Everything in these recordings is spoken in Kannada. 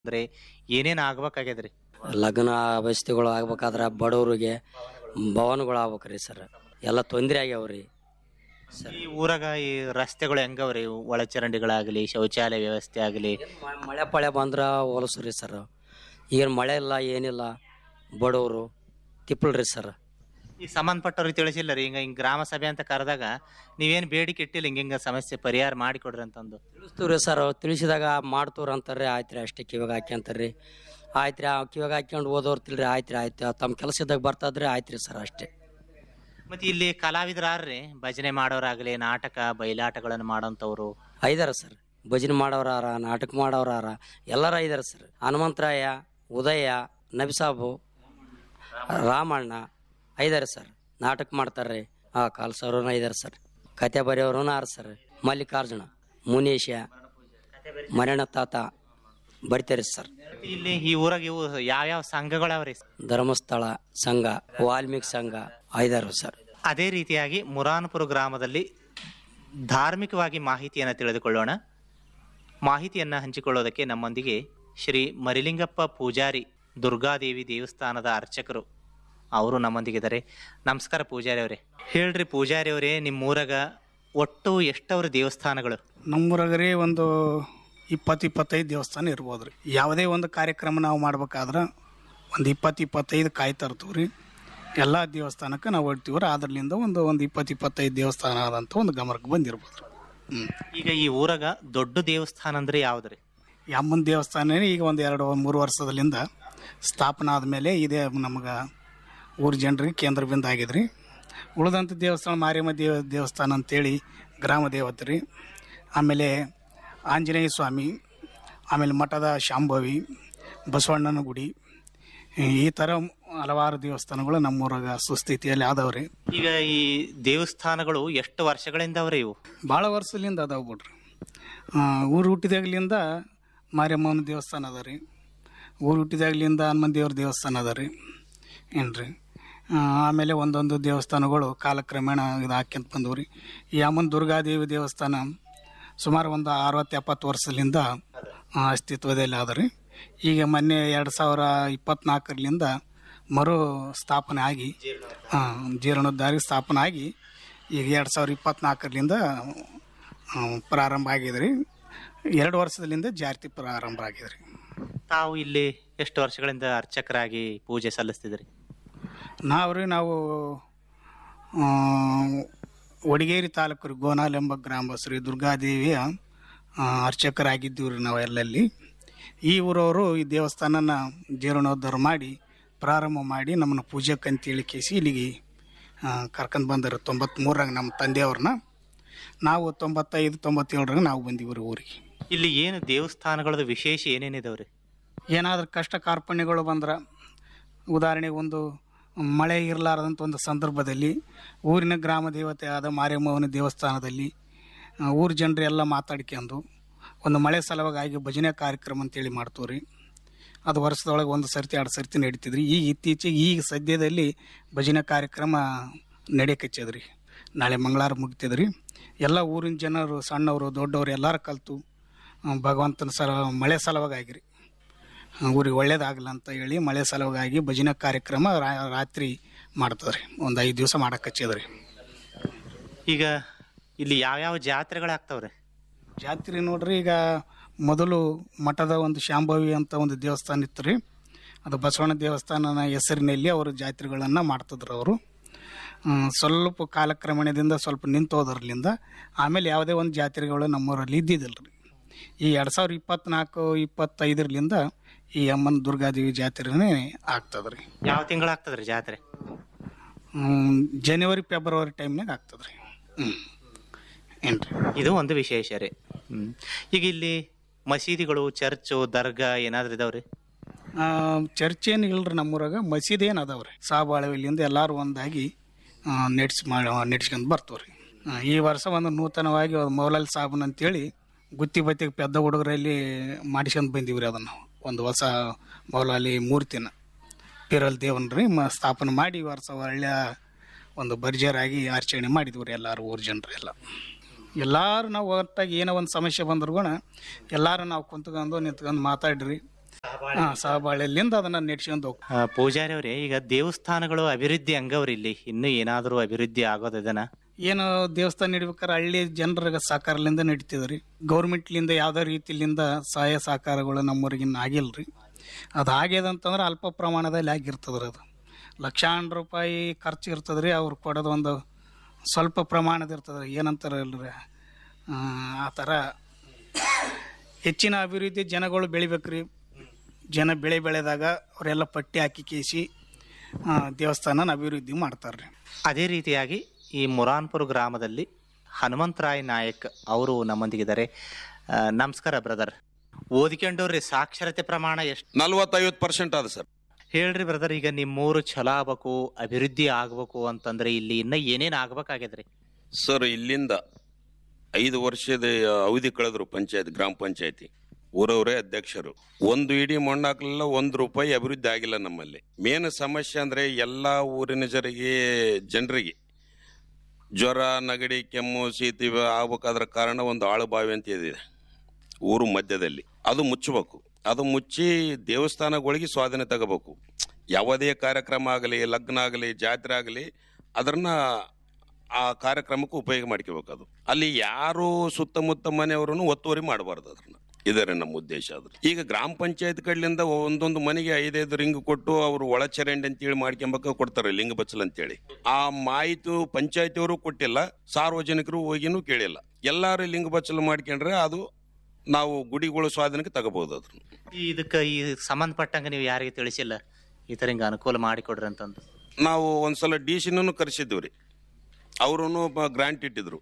ಅಂದ್ರೆ ಏನೇನ್ ಆಗ್ಬೇಕಾಗ್ಯದ್ರಿ ಲಗ್ನ ಅವಸ್ಥೆಗಳು ಆಗ್ಬೇಕಾದ್ರೆ ಬಡವರಿಗೆ ಭವನಗಳು ಆಗ್ಬೇಕ್ರಿ ಸರ್ ಎಲ್ಲ ತೊಂದರೆ ಆಗ್ಯಾವ್ರಿ ಈ ಊರಾಗ ಈ ರಸ್ತೆಗಳು ಹೆಂಗವ್ರಿ ಒಳಚರಂಡಿಗಳಾಗಲಿ ಶೌಚಾಲಯ ವ್ಯವಸ್ಥೆ ಆಗಲಿ ಮ- ಮಳೆ ಪಳೆ ಬಂದ್ರೆ ಹೊಲಸ್ರಿ ಸರ್ ಈಗ ಮಳೆ ಇಲ್ಲ ಏನಿಲ್ಲ ಬಡವರು ತಿಪ್ಪಲ್ರಿ ಸರ್ ಈ ಸಂಬಂಧಪಟ್ಟವ್ರಿಗೆ ತಿಳಿಸಿಲ್ಲ ರೀ ಹಿಂಗ ಹಿಂಗ್ ಗ್ರಾಮ ಸಭೆ ಅಂತ ಕರೆದಾಗ ನೀವೇನ್ ಬೇಡಿಕೆ ಇಟ್ಟಿಲ್ಲ ಹಿಂಗ ಹಿಂಗ ಸಮಸ್ಯೆ ಪರಿಹಾರ ಮಾಡಿಕೊಡ್ರಿ ಅಂತಂದು ತಿಳಿಸ್ತೀವ್ರಿ ಸರ್ ತಿಳಿಸಿದಾಗ ಮಾಡ್ತವ್ರಿ ಅಂತಾರ್ರಿ ಆಯ್ತು ರೀ ಅಷ್ಟೇ ಕಿವಾಗ ಹಾಕ್ಯಂತಾರ್ರಿ ಆಯ್ತು ರೀ ಕಿವಾಗ ಹಾಕ್ಯಂಡು ಓದೋರ್ ತಿಳ್ರಿ ಆಯ್ತು ರೀ ಆಯ್ತು ತಮ್ಮ ಕೆಲಸ ಇದ್ದಾಗ ಬರ್ತದ್ರಿ ಆಯ್ತು ರೀ ಸರ್ ಅಷ್ಟೇ ಮತ್ತೆ ಇಲ್ಲಿ ಕಲಾವಿದರಾರ್ರಿ ಭಜನೆ ಮಾಡೋರಾಗ್ಲಿ ನಾಟಕ ಬಯಲಾಟಗಳನ್ನು ಮಾಡೋಂಥವ್ರು ಐದಾರ ಸರ್ ಭಜನೆ ಮಾಡೋರಾರ ನಾಟಕ ಮಾಡೋರಾರ ಎಲ್ಲರ ಐದಾರ ಸರ್ ಹನುಮಂತರಾಯ ಉದಯ ನಬಿಸಾಬು ರಾಮಣ್ಣ ಐದಾರ ಸರ್ ನಾಟಕ ಮಾಡ್ತಾರ್ರಿ ಆ ಕಾಲ್ಸವ್ರು ಐದಾರ ಸರ್ ಕತೆ ಬರೆಯೋರು ಆರ್ ಸರ್ ಮಲ್ಲಿಕಾರ್ಜುನ ಮುನೀಶ ಮರಣ ತಾತ ಬರಿತಾರೆ ಸರ್ ಇಲ್ಲಿ ಈ ಊರಾಗ ಇವು ಯಾವ್ಯಾವ ಸಂಘಗಳವ್ರಿ ಧರ್ಮಸ್ಥಳ ಸಂಘ ವಾಲ್ಮೀಕಿ ಸಂಘ ಐದಾರು ಸರ್ ಅದೇ ರೀತಿಯಾಗಿ ಮುರಾನ್ಪುರ ಗ್ರಾಮದಲ್ಲಿ ಧಾರ್ಮಿಕವಾಗಿ ಮಾಹಿತಿಯನ್ನು ತಿಳಿದುಕೊಳ್ಳೋಣ ಮಾಹಿತಿಯನ್ನು ಹಂಚಿಕೊಳ್ಳೋದಕ್ಕೆ ನಮ್ಮೊಂದಿಗೆ ಶ್ರೀ ಮರಿಲಿಂಗಪ್ಪ ಪೂಜಾರಿ ದುರ್ಗಾದೇವಿ ದೇವಸ್ಥಾನದ ಅರ್ಚಕರು ಅವರು ನಮ್ಮೊಂದಿಗಿದ್ದಾರೆ ನಮಸ್ಕಾರ ಪೂಜಾರಿ ಅವರೇ ಹೇಳ್ರಿ ಪೂಜಾರಿ ಅವರೇ ನಿಮ್ಮ ಊರಾಗ ಒಟ್ಟು ಎಷ್ಟವ್ರ ದೇವಸ್ಥಾನಗಳು ನಮ್ಮೂರಾಗ್ರಿ ಒಂದು ಇಪ್ಪತ್ತು ಇಪ್ಪತ್ತೈದು ದೇವಸ್ಥಾನ ಇರ್ಬೋದು ರೀ ಯಾವುದೇ ಒಂದು ಕಾರ್ಯಕ್ರಮ ನಾವು ಮಾಡ್ಬೇಕಾದ್ರೆ ಒಂದು ಇಪ್ಪತ್ತು ಇಪ್ಪತ್ತೈದು ಕಾಯಿ ತರ್ತೀವಿ ರೀ ಎಲ್ಲ ದೇವಸ್ಥಾನಕ್ಕೆ ನಾವು ಹೊಡ್ತೀವಿ ರೀ ಅದ್ರಲ್ಲಿಂದ ಒಂದು ಒಂದು ಇಪ್ಪತ್ತು ಇಪ್ಪತ್ತೈದು ದೇವಸ್ಥಾನ ಆದಂತ ಒಂದು ಗಮನಕ್ಕೆ ಬಂದಿರ್ಬೋದು ರೀ ಹ್ಞೂ ಈಗ ಈ ಊರಾಗ ದೊಡ್ಡ ದೇವಸ್ಥಾನ ಅಂದ್ರೆ ಯಾವ್ದ್ರಿ ಯಮ್ಮನ ದೇವಸ್ಥಾನ ಈಗ ಒಂದು ಎರಡು ಮೂರು ವರ್ಷದಲ್ಲಿಂದ ಸ್ಥಾಪನೆ ಆದಮೇಲೆ ಇದೇ ನಮಗೆ ಊರ ಜನರಿಗೆ ಕೇಂದ್ರ ಬಿಂದು ಆಗಿದ್ರಿ ಉಳಿದಂಥ ದೇವಸ್ಥಾನ ಮಾರಿಯಮ್ಮ ದೇವ ದೇವಸ್ಥಾನ ಅಂತೇಳಿ ಗ್ರಾಮ ದೇವತೆ ರೀ ಆಮೇಲೆ ಆಂಜನೇಯ ಸ್ವಾಮಿ ಆಮೇಲೆ ಮಠದ ಶಾಂಭವಿ ಬಸವಣ್ಣನ ಗುಡಿ ಈ ಥರ ಹಲವಾರು ದೇವಸ್ಥಾನಗಳು ನಮ್ಮೂರಾಗ ಸುಸ್ಥಿತಿಯಲ್ಲಿ ಆದವ್ರಿ ಈಗ ಈ ದೇವಸ್ಥಾನಗಳು ಎಷ್ಟು ವರ್ಷಗಳಿಂದ ಅವ್ರಿ ಇವು ಭಾಳ ವರ್ಷದಿಂದ ಅದಾವ ಬಿಡ್ರಿ ಆ, ಊರು ಹುಟ್ಟಿದಾಗ್ಲಿಂದ ಮಾರಿಯಮ್ಮನ ದೇವಸ್ಥಾನ ಅದ ರೀ ಊರು ಹುಟ್ಟಿದಾಗ್ಲಿಂದ ಹನುಮನ್ ದೇವ್ರ ದೇವಸ್ಥಾನ ಅದ ರೀ ಏನು ರೀ ಆಮೇಲೆ ಒಂದೊಂದು ದೇವಸ್ಥಾನಗಳು ಕಾಲಕ್ರಮೇಣ ಇದು ಹಾಕ್ಯಂತ ಬಂದವು ರೀ ಈ ಅಮ್ಮನ ದುರ್ಗಾದೇವಿ ದೇವಸ್ಥಾನ ಸುಮಾರು ಒಂದು ಅರವತ್ತು ಎಪ್ಪತ್ತು ವರ್ಷದಿಂದ ಆ, ಅಸ್ತಿತ್ವದಲ್ಲಿ ಅದ ರೀ ಈಗ ಮೊನ್ನೆ ಎರಡು ಸಾವಿರ ಇಪ್ಪತ್ನಾಲ್ಕರಿಂದ ಮರು ಸ್ಥಾಪನೆ ಆಗಿ ಆ, ಜೀರ್ಣೋದ್ಧಾರ ಸ್ಥಾಪನೆ ಆಗಿ ಈಗ ಎರಡು ಸಾವಿರ ಇಪ್ಪತ್ನಾಲ್ಕರಿಂದ ಪ್ರಾರಂಭ ಆಗಿದೆ ರೀ ಎರಡು ವರ್ಷದಲ್ಲಿಂದ ಜಾಸ್ತಿ ಪ್ರಾರಂಭ ಆಗಿದೆ ರೀ ತಾವು ಇಲ್ಲಿ ಎಷ್ಟು ವರ್ಷಗಳಿಂದ ಅರ್ಚಕರಾಗಿ ಪೂಜೆ ಸಲ್ಲಿಸ್ತಿದ್ರಿ ನಾವು ರೀ ನಾವು ಆ, ವಡಗೇರಿ ತಾಲೂಕು ರೀ ಗೋನಾಲ್ ಎಂಬ ಗ್ರಾಮ ಶ್ರೀ ದುರ್ಗಾದೇವಿಯ ಆ, ಅರ್ಚಕರಾಗಿದ್ದೀವಿ ರೀ ನಾವು ಎಲ್ಲಲ್ಲಿ ಈ ಊರವರು ಈ ದೇವಸ್ಥಾನನ ಜೀರ್ಣೋದ್ಧಾರ ಮಾಡಿ ಪ್ರಾರಂಭ ಮಾಡಿ ನಮ್ಮನ್ನು ಪೂಜೆಗೆ ಅಂತೇಳಿ ಕೇಸಿ ಇಲ್ಲಿಗೆ ಕರ್ಕೊಂಡು ಬಂದರು ತೊಂಬತ್ಮೂರಾಗ ನಮ್ಮ ತಂದೆಯವ್ರನ್ನ ನಾವು ತೊಂಬತ್ತೈದು ತೊಂಬತ್ತೇಳರಾಗ ನಾವು ಬಂದೀವಿ ರೀ ಊರಿಗೆ ಇಲ್ಲಿ ಏನು ದೇವಸ್ಥಾನಗಳದ ವಿಶೇಷ ಏನೇನಿದಾವ್ರಿ ಏನಾದರೂ ಕಷ್ಟ ಕಾರ್ಪಣ್ಯಗಳು ಬಂದ್ರೆ ಉದಾಹರಣೆಗೆ ಒಂದು ಮಳೆ ಇರಲಾರದಂಥ ಒಂದು ಸಂದರ್ಭದಲ್ಲಿ ಊರಿನ ಗ್ರಾಮ ದೇವತೆ ಆದ ಮಾರಿಯಮ್ಮನ ದೇವಸ್ಥಾನದಲ್ಲಿ ಆ, ಊರ ಜನರು ಎಲ್ಲ ಮಾತಾಡ್ಕೊಂಡು ಒಂದು ಮಳೆ ಸಲುವಾಗಿ ಭಜನೆ ಕಾರ್ಯಕ್ರಮ ಅಂತೇಳಿ ಮಾಡ್ತೀವಿ ರೀ ಅದು ವರ್ಷದೊಳಗೆ ಒಂದು ಸರ್ತಿ ಎರಡು ಸರ್ತಿ ನಡೀತಿದ್ರಿ ಈಗ ಇತ್ತೀಚೆಗೆ ಈಗ ಸದ್ಯದಲ್ಲಿ ಭಜನೆ ಕಾರ್ಯಕ್ರಮ ನಡೆಯಕಚ್ಚದ್ರಿ ನಾಳೆ ಮಂಗಳವಾರ ಮುಗಿತದ್ರಿ ಎಲ್ಲ ಊರಿನ ಜನರು ಸಣ್ಣವರು ದೊಡ್ಡವರು ಎಲ್ಲರೂ ಕಲಿತು ಭಗವಂತನ ಸಲ ಮಳೆ ಸಲುವಾಗಿ ಊರಿಗೆ ಒಳ್ಳೇದಾಗಲ್ಲ ಅಂತ ಹೇಳಿ ಮಳೆ ಸಲುವಾಗಿ ಭಜನೆ ಕಾರ್ಯಕ್ರಮ ರಾ- ರಾತ್ರಿ ಮಾಡ್ತದ್ರಿ ಒಂದು ಐದು ದಿವಸ ಮಾಡಕ್ಕೆ ಹಚ್ಚಿದ್ರಿ ಈಗ ಇಲ್ಲಿ ಯಾವ್ಯಾವ ಜಾತ್ರೆಗಳಾಗ್ತಾವ್ರಿ ಜಾತ್ರೆ ನೋಡ್ರಿ ಈಗ ಮೊದಲು ಮಠದ ಒಂದು ಶಾಂಭವಿ ಅಂತ ಒಂದು ದೇವಸ್ಥಾನ ಇತ್ತು ರೀ ಅದು ಬಸವಣ್ಣ ದೇವಸ್ಥಾನನ ಹೆಸರಿನಲ್ಲಿ ಅವರು ಜಾತ್ರೆಗಳನ್ನು ಮಾಡ್ತಿದ್ರು ಅವರು ಹ್ಮ್, ಸ್ವಲ್ಪ ಕಾಲಕ್ರಮೇಣದಿಂದ ಸ್ವಲ್ಪ ನಿಂತು ಹೋದ್ರಲಿಂದ ಆಮೇಲೆ ಯಾವುದೇ ಒಂದು ಜಾತ್ರೆಗಳು ನಮ್ಮೂರಲ್ಲಿ ಇದ್ದಿದ್ದಿಲ್ಲ ರೀ ಈ ಎರಡು ಸಾವಿರದ ಇಪ್ಪತ್ನಾಲ್ಕು ಇಪ್ಪತ್ತೈದರಲಿಂದ ಈ ಅಮ್ಮನ ದುರ್ಗಾದೇವಿ ಜಾತ್ರೆನೇ ಆಗ್ತದ್ರಿ ಯಾವ ತಿಂಗಳಾಗ್ತದ್ರಿ ಜಾತ್ರೆ ಹ್ಮ್, ಜನವರಿ ಫೆಬ್ರವರಿ ಟೈಮ್ನಾಗ ಆಗ್ತದ್ರಿ ಹ್ಞೂ ಏನ್ರಿ ಇದು ಒಂದು ವಿಶೇಷ ರೀ ಹ್ಮ್ ಈಗ ಇಲ್ಲಿ ಮಸೀದಿಗಳು ಚರ್ಚು ದರ್ಗಾ ಏನಾದ್ರು ಇದಾವ್ರಿ ಆ, ಚರ್ಚ್ ಏನು ಇಲ್ರಿ ನಮ್ಮೂರಾಗ ಮಸೀದಿ ಏನು ಅದಾವ್ರಿ ಸಾಬಾಳವಿಲಿಂದ ಎಲ್ಲರೂ ಒಂದಾಗಿ ನೆಡ್ಸ್ ಮಾಡಿ ನೆಡ್ಸ್ಕೊಂಡು ಬರ್ತೀವ್ರಿ ಆ, ಈ ವರ್ಷ ಒಂದು ನೂತನವಾಗಿ ಒಂದು ಮೌಲಾಲ್ ಸಾಬನ್ ಅಂತೇಳಿ ಗುತ್ತಿ ಬತ್ತಿಗೆ ಪೆದ್ದ ಹುಡುಗರಲ್ಲಿ ಮಾಡಿಸ್ಕೊಂಡು ಬಂದೀವಿ ರೀ ಅದನ್ನು ಒಂದು ಹೊಸ ಮೌಲಾಲಿ ಮೂರ್ತಿನ ಪಿರಲ್ ದೇವನ್ ರೀ ಮ ಸ್ಥಾಪನೆ ಮಾಡಿ ಈ ವರ್ಷ ಒಳ್ಳೆಯ ಒಂದು ಭರ್ಜರಾಗಿ ಆಚರಣೆ ಮಾಡಿದ್ವಿ ರೀ ಎಲ್ಲರೂ ಊರ ಜನರು ಎಲ್ಲ ಎಲ್ಲರೂ ನಾವು ಒಟ್ಟಾಗಿ ಏನೋ ಒಂದು ಸಮಸ್ಯೆ ಬಂದ್ರೂ ಎಲ್ಲರೂ ನಾವು ಕುಂತ್ಕೊಂಡು ನಿಂತ್ಕೊಂಡು ಮಾತಾಡ್ರಿ ಹಾ ಸಹಬಾಳ್ವೆಲಿಂದ ಅದನ್ನ ನೆಡ್ಸ್ಕೊಂಡು ಹೋಗ್ ಆ, ಪೂಜಾರಿ ಅವರೇ ಈಗ ದೇವಸ್ಥಾನಗಳು ಅಭಿವೃದ್ಧಿ ಹಂಗವ್ರಿ ಇಲ್ಲಿ ಇನ್ನೂ ಏನಾದರೂ ಅಭಿವೃದ್ಧಿ ಆಗೋದನ ಏನು ದೇವಸ್ಥಾನ ನಡಿಬೇಕಾದ್ರೆ ಹಳ್ಳಿ ಜನರ ಸಹಕಾರದಿಂದ ನಡೀತಿದ್ರಿ ಗೌರ್ಮೆಂಟ್ಲಿಂದ ಯಾವುದೇ ರೀತಿಲಿಂದ ಸಹಾಯ ಸಹಕಾರಗಳು ನಮ್ಮೂರಿಗಿನ್ನ ಆಗಿಲ್ರಿ ಅದು ಆಗ್ಯದ ಅಂತಂದ್ರೆ ಅಲ್ಪ ಪ್ರಮಾಣದಲ್ಲಿ ಆಗಿರ್ತದ್ರಿ ಅದು ಲಕ್ಷಾಂತರ ರೂಪಾಯಿ ಖರ್ಚು ಇರ್ತದ್ರಿ ಅವ್ರು ಕೊಡೋದು ಒಂದು ಸ್ವಲ್ಪ ಪ್ರಮಾಣದ ಇರ್ತದ್ರಿ ಏನಂತಾರಲ್ರಿ ಆ, ಆ ಥರ ಹೆಚ್ಚಿನ ಅಭಿವೃದ್ಧಿ ಜನಗಳು ಬೆಳಿಬೇಕ್ರಿ ಜನ ಬೆಳೆ ಬೆಳೆದಾಗ ಅವರೆಲ್ಲ ಪಟ್ಟಿ ಹಾಕಿ ಕೇಸಿ ಆ, ದೇವಸ್ಥಾನನ ಅಭಿವೃದ್ಧಿ ಮಾಡ್ತಾರೆ ಅದೇ ರೀತಿಯಾಗಿ ಈ ಮುರಾನ್ಪುರ ಗ್ರಾಮದಲ್ಲಿ ಹನುಮಂತರಾಯ್ ನಾಯಕ್ ಅವರು ನಮ್ಮೊಂದಿಗಿದ್ದಾರೆ ಆ, ನಮಸ್ಕಾರ ಬ್ರದರ್ ಓದಿಕೊಂಡವ್ರಿ ಸಾಕ್ಷರತೆ ಪ್ರಮಾಣ ಎಷ್ಟು ನಲ್ವತ್ತೈವತ್ತು ಪರ್ಸೆಂಟ್ ಅದ ಸರ್ ಹೇಳ್ರಿ ಬ್ರದರ್ ಈಗ ನಿಮ್ಮೂರು ಛಲ ಆಗ್ಬೇಕು ಅಭಿವೃದ್ಧಿ ಆಗ್ಬೇಕು ಅಂತಂದ್ರೆ ಇಲ್ಲಿ ಇನ್ನ ಏನೇನ್ ಆಗ್ಬೇಕಾಗ್ಯದ್ರಿ ಸರ್ ಇಲ್ಲಿಂದ ಐದು ವರ್ಷದ ಅವಧಿ ಕಳೆದ್ರು ಪಂಚಾಯತ್ ಗ್ರಾಮ ಪಂಚಾಯತಿ ಊರವರೇ ಅಧ್ಯಕ್ಷರು ಒಂದು ಇಡೀ ಮಣ್ಣು ಹಾಕ್ಲಿಲ್ಲ ಒಂದು ರೂಪಾಯಿ ಅಭಿವೃದ್ಧಿ ಆಗಿಲ್ಲ ನಮ್ಮಲ್ಲಿ ಮೇನ್ ಸಮಸ್ಯೆ ಅಂದ್ರೆ ಎಲ್ಲಾ ಊರಿನ ಜನರಿಗೆ ಜನರಿಗೆ ಜ್ವರ ನಗಡಿ ಕೆಮ್ಮು ಶೀತ ಇವ ಆಗ್ಬೇಕಾದ್ರ ಕಾರಣ ಒಂದು ಆಳು ಬಾವಿ ಅಂತ ಇದೆ ಊರು ಮಧ್ಯದಲ್ಲಿ ಅದು ಮುಚ್ಚಬೇಕು ಅದು ಮುಚ್ಚಿ ದೇವಸ್ಥಾನಗಳಿಗೆ ಸ್ವಾಧೀನ ತಗೋಬೇಕು ಯಾವುದೇ ಕಾರ್ಯಕ್ರಮ ಆಗಲಿ ಲಗ್ನ ಆಗಲಿ ಜಾತ್ರೆ ಆಗಲಿ ಅದನ್ನ ಆ ಕಾರ್ಯಕ್ರಮಕ್ಕೆ ಉಪಯೋಗ ಮಾಡ್ಕೋಬೇಕು ಅದು ಅಲ್ಲಿ ಯಾರು ಸುತ್ತಮುತ್ತ ಮನೆಯವರು ಒತ್ತುವರಿ ಮಾಡಬಾರ್ದು ಅದನ್ನ ಇದರ ನಮ್ಮ ಉದ್ದೇಶ ಅದು ಈಗ ಗ್ರಾಮ ಪಂಚಾಯತ್ ಕಡ್ಲಿಂದ ಒಂದೊಂದು ಮನೆಗೆ ಐದೈದು ರಿಂಗ್ ಕೊಟ್ಟು ಅವರು ಒಳ ಚರಂಡಿ ಅಂತೇಳಿ ಮಾಡ್ಕೊಂಬಕ ಕೊಡ್ತಾರೆ ಲಿಂಗ ಬಚ್ಚಲ್ ಅಂತೇಳಿ ಆ ಮಾಹಿತಿ ಪಂಚಾಯತಿಯವರು ಕೊಟ್ಟಿಲ್ಲ ಸಾರ್ವಜನಿಕರು ಹೋಗಿನೂ ಕೇಳಿಲ್ಲ ಎಲ್ಲಾರು ಲಿಂಗ ಬಚ್ಚಲು ಮಾಡ್ಕೊಂಡ್ರೆ ಅದು ನಾವು ಗುಡಿಗಳು ಸ್ವಾಧೀನಕ್ಕೆ ತಗೋಬಹುದು ಅದನ್ನ ಈ ಇದಕ್ಕೆ ಈ ಸಂಬಂಧಪಟ್ಟಂಗ ನೀವು ಯಾರಿಗೆ ತಿಳಿಸಿಲ್ಲ ಈ ತರ ಹಿಂಗ ಅನುಕೂಲ ಮಾಡಿಕೊಡ್ರಿ ಅಂತಂದು ನಾವು ಒಂದ್ಸಲ ಡಿ ಸಿನೂ ಕರೆಸಿದ್ದೀವಿ ರೀ ಅವರು ಗ್ರಾಂಟ್ ಇಟ್ಟಿದ್ರು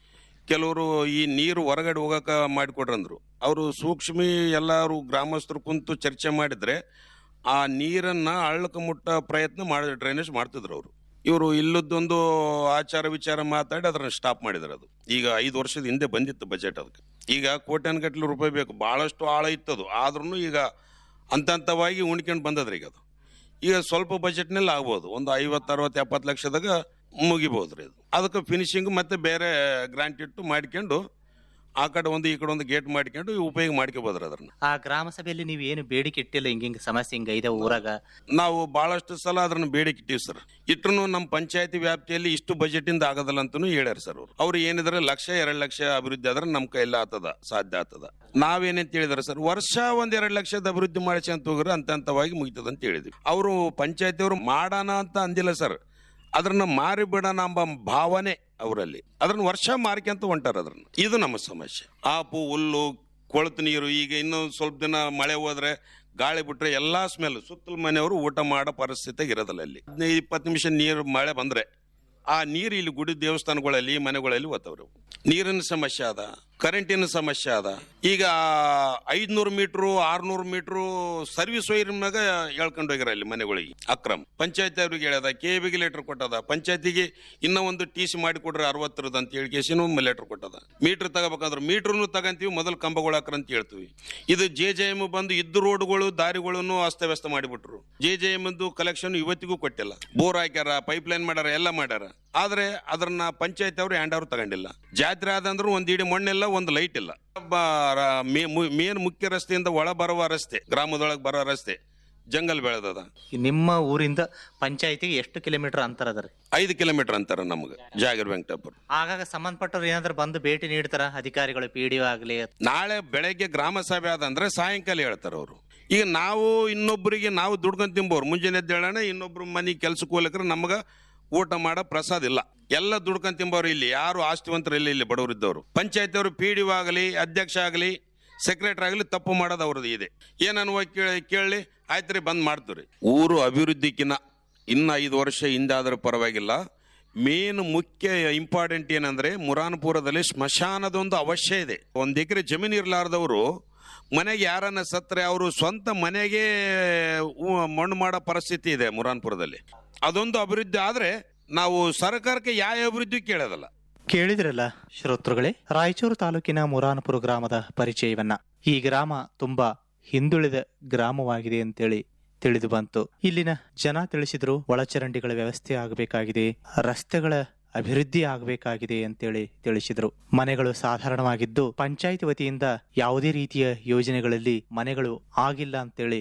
ಕೆಲವರು ಈ ನೀರು ಹೊರಗಡೆ ಹೋಗಕ ಮಾಡಿಕೊಡ್ರಂದ್ರು ಅವರು ಸೂಕ್ಷ್ಮಿ ಎಲ್ಲರೂ ಗ್ರಾಮಸ್ಥರು ಕುಂತು ಚರ್ಚೆ ಮಾಡಿದ್ರೆ ಆ ನೀರನ್ನ ಹಳ್ಳಕ್ಕೆ ಮುಟ್ಟ ಪ್ರಯತ್ನ ಮಾಡಿ ಡ್ರೈನೇಜ್ ಮಾಡ್ತಿದ್ರು ಅವರು ಇವರು ಇಲ್ಲದೊಂದು ಆಚಾರ ವಿಚಾರ ಮಾತಾಡಿ ಅದನ್ನ ಸ್ಟಾಪ್ ಮಾಡಿದ್ರು ಅದು ಈಗ ಐದು ವರ್ಷದ ಹಿಂದೆ ಬಂದಿತ್ತು ಬಜೆಟ್ ಅದಕ್ಕೆ ಈಗ ಕೋಟ್ಯಾನ್ಗಟ್ಲೆ ರೂಪಾಯಿ ಬೇಕು ಬಹಳಷ್ಟು ಆಳ ಇತ್ತದು ಆದ್ರೂ ಈಗ ಹಂತ ಹಂತವಾಗಿ ಉಣ್ಕೊಂಡು ಬಂದದ್ರಿ ಈಗ ಅದು ಈಗ ಸ್ವಲ್ಪ ಬಜೆಟ್ನಲ್ಲಿ ಆಗ್ಬೋದು ಒಂದು ಐವತ್ತು ಅರವತ್ತು ಎಪ್ಪತ್ತು ಲಕ್ಷದಾಗ ಮುಗಿಬೋದು ರೀ ಅದು ಅದಕ್ಕೆ ಫಿನಿಶಿಂಗ್ ಮತ್ತೆ ಬೇರೆ ಗ್ರಾಂಟ್ ಇಟ್ಟು ಮಾಡ್ಕೊಂಡು ಆ ಕಡೆ ಒಂದು ಈ ಕಡೆ ಒಂದು ಗೇಟ್ ಮಾಡ್ಕೊಂಡು ಉಪಯೋಗ ಮಾಡ್ಕೋಬೋದ್ರಿ ಅದನ್ನ ಆ ಗ್ರಾಮ ಸಭೆಯಲ್ಲಿ ನೀವು ಏನು ಬೇಡಿಕೆ ಇಟ್ಟಿಲ್ಲ ಹಿಂಗ ಹಿಂಗ ಸಮಸ್ಯೆ ಹಿಂಗ ಇದೆ ಊರಾಗ ನಾವು ಬಹಳಷ್ಟು ಸಲ ಅದನ್ನ ಬೇಡಿಕೆ ಇಟ್ಟಿವಿ ಸರ್ ಇಟ್ರು ನಮ್ಮ ಪಂಚಾಯತಿ ವ್ಯಾಪ್ತಿಯಲ್ಲಿ ಇಷ್ಟು ಬಜೆಟ್ ಇಂದ ಆಗೋದಿಲ್ಲ ಅಂತಾನು ಹೇಳ್ಯಾರ ಸರ್ ಅವ್ರು ಅವ್ರು ಏನಿದ್ರೆ ಲಕ್ಷ ಎರಡು ಲಕ್ಷ ಅಭಿವೃದ್ಧಿ ಆದ್ರೆ ನಮ್ಮ ಕೈಯಲ್ಲಿ ಆತದ ಸಾಧ್ಯ ಆತದ ನಾವೇನಂತ ಹೇಳಿದಾರೆ ಸರ್ ವರ್ಷ ಒಂದ್ ಎರಡು ಲಕ್ಷದ ಅಭಿವೃದ್ಧಿ ಮಾಡಿಸಿ ಅಂತ ಹೋಗ್ರೆ ಹಂತ ಹಂತವಾಗಿ ಮುಗಿತದ ಅಂತ ಹೇಳಿದ್ವಿ ಅವರು ಪಂಚಾಯತಿಯವರು ಮಾಡೋಣ ಅಂತ ಅಂದಿಲ್ಲ ಸರ್ ಅದನ್ನ ಮಾರಿ ಬಿಡೋಣ ಎಂಬ ಭಾವನೆ ಅವರಲ್ಲಿ ಅದನ್ನ ವರ್ಷ ಮಾರ್ಕೊಂತ ಹೊಂಟಾರ ಅದನ್ನ ಇದು ನಮ್ಮ ಸಮಸ್ಯೆ ಆಪು ಹುಲ್ಲು ಕೊಳತು ನೀರು ಈಗ ಇನ್ನೂ ಸ್ವಲ್ಪ ದಿನ ಮಳೆ ಹೋದ್ರೆ ಗಾಳಿ ಬಿಟ್ರೆ ಎಲ್ಲಾ ಸ್ಮೆಲ್ ಸುತ್ತಲ ಮನೆಯವರು ಊಟ ಮಾಡೋ ಪರಿಸ್ಥಿತಿ ಇರೋದಿಲ್ಲ ಅಲ್ಲಿ ಹದಿನೈದು ಇಪ್ಪತ್ತು ನಿಮಿಷ ನೀರು ಮಳೆ ಬಂದ್ರೆ ಆ ನೀರು ಇಲ್ಲಿ ಗುಡಿ ದೇವಸ್ಥಾನಗಳಲ್ಲಿ ಮನೆಗಳಲ್ಲಿ ಓದ್ತವ್ರು ನೀರಿನ ಸಮಸ್ಯೆ ಅದ ಕರೆಂಟಿನ ಸಮಸ್ಯೆ ಅದ ಈಗ ಐದ್ನೂರು ಮೀಟ್ರು ಆರ್ನೂರು ಮೀಟ್ರು ಸರ್ವಿಸ್ ವೈರ್ ಮ್ಯಾಗ ಹೇಳ್ಕೊಂಡು ಹೋಗ್ಯಾರ ಅಲ್ಲಿ ಮನೆಗಳಿಗೆ ಅಕ್ರಮ್ ಪಂಚಾಯತ್ ಅವ್ರಿಗೆ ಹೇಳ್ಯದ ಕೆ ಬಿಗೆ ಲೆಟರ್ ಕೊಟ್ಟದ ಪಂಚಾಯತಿಗೆ ಇನ್ನೂ ಒಂದು ಟಿ ಸಿ ಮಾಡಿ ಕೊಡ್ರಿ ಅರವತ್ತರದ್ದು ಅಂತ ಹೇಳಿ ಕೇಸಿನೂ ಲೆಟರ್ ಕೊಟ್ಟದ ಮೀಟರ್ ತಗೋಬೇಕಾದ್ರೆ ಮೀಟ್ರನ್ನು ತಗಂತೀವಿ ಮೊದಲು ಕಂಬಗಳು ಹಾಕ್ರ ಅಂತ ಹೇಳ್ತೀವಿ ಇದು ಜೆ ಜೆ ಎಮ್ ಬಂದು ಇದ್ದು ರೋಡ್ಗಳು ದಾರಿಗಳನ್ನು ಅಸ್ತವ್ಯಸ್ತ ಮಾಡಿಬಿಟ್ರು ಜೆ ಜೆ ಎಮ್ ಕಲೆಕ್ಷನ್ ಇವತ್ತಿಗೂ ಕೊಟ್ಟಿಲ್ಲ ಬೋರ್ ಹಾಕ್ಯಾರ ಪೈಪ್ ಲೈನ್ ಮಾಡ್ಯಾರ ಎಲ್ಲ ಮಾಡ್ಯಾರ ಆದ್ರೆ ಅದನ್ನ ಪಂಚಾಯತ್ ಅವರು ಹ್ಯಾಂಡ್ ಓವರ್ ತಗೊಂಡಿಲ್ಲ ಜಾತ್ರೆ ಆದಂದ್ರೂ ಒಂದ್ ಇಡೀ ಮಣ್ಣಿಲ್ಲ ಒಂದು ಲೈಟ್ ಇಲ್ಲ ಮೇನ್ ಮುಖ್ಯ ರಸ್ತೆಯಿಂದ ಒಳ ಬರುವ ರಸ್ತೆ ಗ್ರಾಮದೊಳಗೆ ಬರೋ ರಸ್ತೆ ಜಂಗಲ್ ಬೆಳೆದದ ಈ ನಿಮ್ಮ ಊರಿಂದ ಪಂಚಾಯತಿಗೆ ಎಷ್ಟು ಕಿಲೋಮೀಟರ್ ಅಂತರ ಅದ ರೀ ಐದು ಕಿಲೋಮೀಟರ್ ಅಂತಾರ ನಮ್ಗೆ ಜಾಗರ್ ವೆಂಕಟಪ್ಪರು ಆಗಾಗ ಸಂಬಂಧಪಟ್ಟವ್ರು ಏನಾದ್ರು ಬಂದು ಭೇಟಿ ನೀಡ್ತಾರ ಅಧಿಕಾರಿಗಳು ಪಿ ಡಿ ಆಗ್ಲಿ ನಾಳೆ ಬೆಳಗ್ಗೆ ಗ್ರಾಮ ಸಭೆ ಆದಂದ್ರೆ ಸಾಯಂಕಾಲ ಹೇಳ್ತಾರ ಅವರು ಈಗ ನಾವು ಇನ್ನೊಬ್ಬರಿಗೆ ನಾವು ದುಡ್ಕೊಂಡ್ ತಿಂಬೋರು ಮುಂಜಾನೆ ಎದ್ದೇಳಣ ಇನ್ನೊಬ್ರು ಮನೆ ಕೆಲ್ಸಕ್ಕೆ ಹೋಗ್ಲಿಕ್ರೆ ನಮಗ ಊಟ ಮಾಡೋ ಪ್ರಸಾದ ಇಲ್ಲ ಎಲ್ಲ ದುಡ್ಕೊಂಡ್ ತಿಂಬೋರು ಇಲ್ಲಿ ಯಾರು ಆಸ್ತಿವಂತರು ಇಲ್ಲ ಇಲ್ಲಿ ಬಡವರು ಇದ್ದವರು ಪಂಚಾಯತ್ ಅವರು ಪಿ ಡಿ ಆಗಲಿ ಅಧ್ಯಕ್ಷ ಆಗಲಿ ಸೆಕ್ರೆಟರಿ ಆಗಲಿ ತಪ್ಪು ಮಾಡೋದು ಅವ್ರದ್ದು ಇದೆ ಏನನ್ನುವ ಕೇಳಿ ಕೇಳಿ ಆಯ್ತು ರೀ ಬಂದ್ ಮಾಡ್ತೀವಿ ರೀ ಊರು ಅಭಿವೃದ್ಧಿಕಿನ ಇನ್ನು ಐದು ವರ್ಷ ಹಿಂದಾದ್ರೂ ಪರವಾಗಿಲ್ಲ ಮೇನ್ ಮುಖ್ಯ ಇಂಪಾರ್ಟೆಂಟ್ ಏನಂದ್ರೆ ಮುರಾನ್ಪುರದಲ್ಲಿ ಸ್ಮಶಾನದೊಂದು ಅವಶ್ಯ ಇದೆ ಒಂದ್ ಎಕರೆ ಜಮೀನು ಇರ್ಲಾರ್ದವರು ಮನೆಗೆ ಯಾರನ್ನ ಸತ್ರೆ ಅವರು ಸ್ವಂತ ಮನೆಗೆ ಉ- ಮಣ್ಣು ಮಾಡೋ ಪರಿಸ್ಥಿತಿ ಇದೆ ಮುರಾನ್ಪುರದಲ್ಲಿ ಅದೊಂದು ಅಭಿವೃದ್ಧಿ ಆದ್ರೆ ನಾವು ಸರ್ಕಾರಕ್ಕೆ ಯಾವ ಅಭಿವೃದ್ಧಿ ಕೇಳೋದಲ್ಲ ಕೇಳಿದ್ರಲ್ಲ ಶ್ರೋತೃಗಳೇ ರಾಯಚೂರು ತಾಲೂಕಿನ ಮುರಾನಪುರ ಗ್ರಾಮದ ಪರಿಚಯವನ್ನ ಈ ಗ್ರಾಮ ತುಂಬಾ ಹಿಂದುಳಿದ ಗ್ರಾಮವಾಗಿದೆ ಅಂತೇಳಿ ತಿಳಿದು ಬಂತು ಇಲ್ಲಿನ ಜನ ತಿಳಿಸಿದ್ರು ಒಳಚರಂಡಿಗಳ ವ್ಯವಸ್ಥೆ ಆಗಬೇಕಾಗಿದೆ ರಸ್ತೆಗಳ ಅಭಿವೃದ್ಧಿ ಆಗಬೇಕಾಗಿದೆ ಅಂತೇಳಿ ತಿಳಿಸಿದರು ಮನೆಗಳು ಸಾಧಾರಣವಾಗಿದ್ದು ಪಂಚಾಯತ್ ವತಿಯಿಂದ ಯಾವುದೇ ರೀತಿಯ ಯೋಜನೆಗಳಲ್ಲಿ ಮನೆಗಳು ಆಗಿಲ್ಲ ಅಂತೇಳಿ